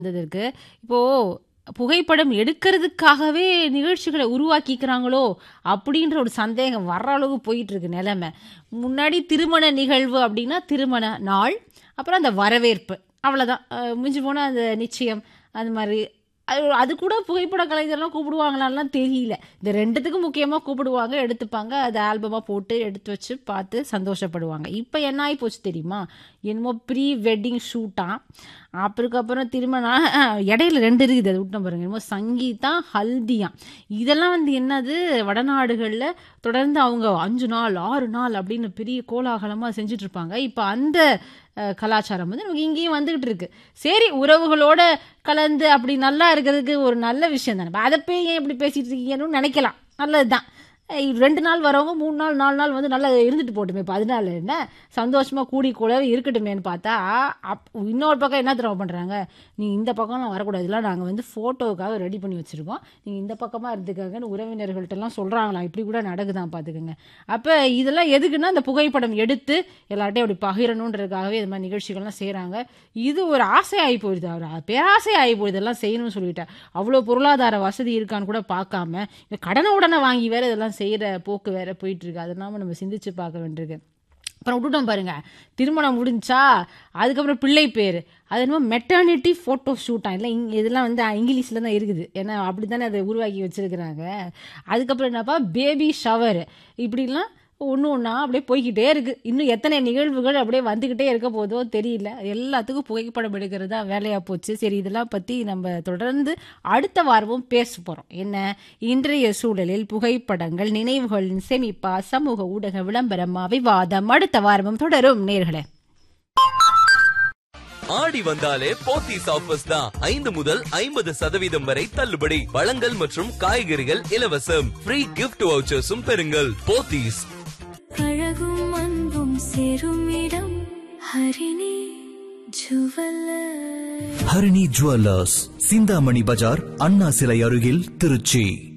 இருந்ததற்கு இப்போ புகைப்படம் எடுக்கிறதுக்காகவே நிகழ்ச்சிகளை உருவாக்கிக்கிறாங்களோ அப்படின்ற ஒரு சந்தேகம் வர்ற அளவு போயிட்டு இருக்கு நிலைமை முன்னாடி திருமண நிகழ்வு அப்படின்னா திருமண நாள் அப்புறம் அந்த வரவேற்பு அவ்வளோதான் மிஞ்சி போனால் அந்த நிச்சயம் அந்த மாதிரி அது அது கூட புகைப்பட கலைஞர்லாம் கூப்பிடுவாங்களான்லாம் தெரியல இந்த ரெண்டுத்துக்கும் முக்கியமாக கூப்பிடுவாங்க எடுத்துப்பாங்க அது ஆல்பமாக போட்டு எடுத்து வச்சு பார்த்து சந்தோஷப்படுவாங்க இப்போ என்ன ஆகி போச்சு தெரியுமா என்னமோ ப்ரீ வெட்டிங் ஷூட்டாக அப்புறக்கப்புறம் திருமணம் இடையில ரெண்டு இருக்குது அது விட்டோம் பாருங்க என்னமோ சங்கீதா ஹல்தியா இதெல்லாம் வந்து என்னது வடநாடுகளில் தொடர்ந்து அவங்க அஞ்சு நாள் ஆறு நாள் அப்படின்னு பெரிய கோலாகலமாக செஞ்சுட்டு இருப்பாங்க இப்போ அந்த கலாச்சாரம் வந்து நமக்கு இங்கேயும் வந்துகிட்டு இருக்கு சரி உறவுகளோட கலந்து அப்படி நல்லா இருக்கிறதுக்கு ஒரு நல்ல விஷயம் தானே அதை போய் ஏன் இப்படி பேசிட்டு இருக்கீங்கன்னு நினைக்கலாம் நல்லது தான் ரெண்டு நாள் வரவங்க மூணு நாள் நாலு நாள் வந்து நல்லா இருந்துட்டு போட்டுமே இப்போ அதனால என்ன சந்தோஷமாக கூடி கூட இருக்கட்டுமேன்னு பார்த்தா அப் இன்னொரு பக்கம் என்ன தடவை பண்ணுறாங்க நீங்கள் இந்த பக்கம்லாம் வரக்கூடாது இதெல்லாம் நாங்கள் வந்து ஃபோட்டோவுக்காக ரெடி பண்ணி வச்சுருக்கோம் நீங்கள் இந்த பக்கமாக இருந்துக்காங்கன்னு உறவினர்கள்ட்டெல்லாம் சொல்கிறாங்களா இப்படி கூட நடக்குதான் பார்த்துக்கோங்க அப்போ இதெல்லாம் எதுக்குன்னா இந்த புகைப்படம் எடுத்து எல்லார்ட்டையும் அப்படி பகிரணுன்றதுக்காகவே இது மாதிரி நிகழ்ச்சிகள்லாம் செய்கிறாங்க இது ஒரு ஆசை ஆகி போயிடுது அவர் பேராசை ஆகி போயிடுது எல்லாம் செய்யணும்னு சொல்லிட்டேன் அவ்வளோ பொருளாதார வசதி இருக்கான்னு கூட பார்க்காம இந்த கடனை உடனே வாங்கி வேற இதெல்லாம் செய்கிற போக்கு வேற போயிட்டு இருக்கு அதெல்லாம் நம்ம சிந்திச்சு பார்க்க வேண்டியிருக்கு அப்புறம் விட்டுட்டோம் பாருங்க திருமணம் முடிஞ்சா அதுக்கப்புறம் பிள்ளை பேர் அது என்னமோ மெட்டர்னிட்டி ஃபோட்டோ ஷூட்டா இல்லை இங் இதெல்லாம் வந்து இங்கிலீஷில் தான் இருக்குது ஏன்னா அப்படி தானே அதை உருவாக்கி வச்சுருக்கிறாங்க அதுக்கப்புறம் என்னப்பா பேபி ஷவர் இப்படிலாம் ஒன்று ஒன்றா அப்படியே போய்கிட்டே இருக்குது இன்னும் எத்தனை நிகழ்வுகள் அப்படியே வந்துக்கிட்டே இருக்க போதோ தெரியல எல்லாத்துக்கும் புகைப்படம் எடுக்கிறது தான் வேலையாக போச்சு சரி இதெல்லாம் பற்றி நம்ம தொடர்ந்து அடுத்த வாரமும் பேச போகிறோம் என்ன இன்றைய சூழலில் புகைப்படங்கள் நினைவுகளின் சேமிப்பா சமூக ஊடக விளம்பரமா விவாதம் அடுத்த வாரமும் தொடரும் நேர்களே ஆடி வந்தாலே போத்தீஸ் ஆஃபர்ஸ் தான் ஐந்து முதல் ஐம்பது சதவீதம் வரை தள்ளுபடி பழங்கள் மற்றும் காய்கறிகள் இலவசம் ஃப்ரீ கிஃப்ட் வவுச்சர்ஸும் பெறுங்கள் போத்தீஸ் அழகும் அன்பும் சேரும் இடம் ஹரிணி ஜுவல்லர் ஹரிணி ஜுவல்லர்ஸ் சிந்தாமணி பஜார் அண்ணா சிலை அருகில் திருச்சி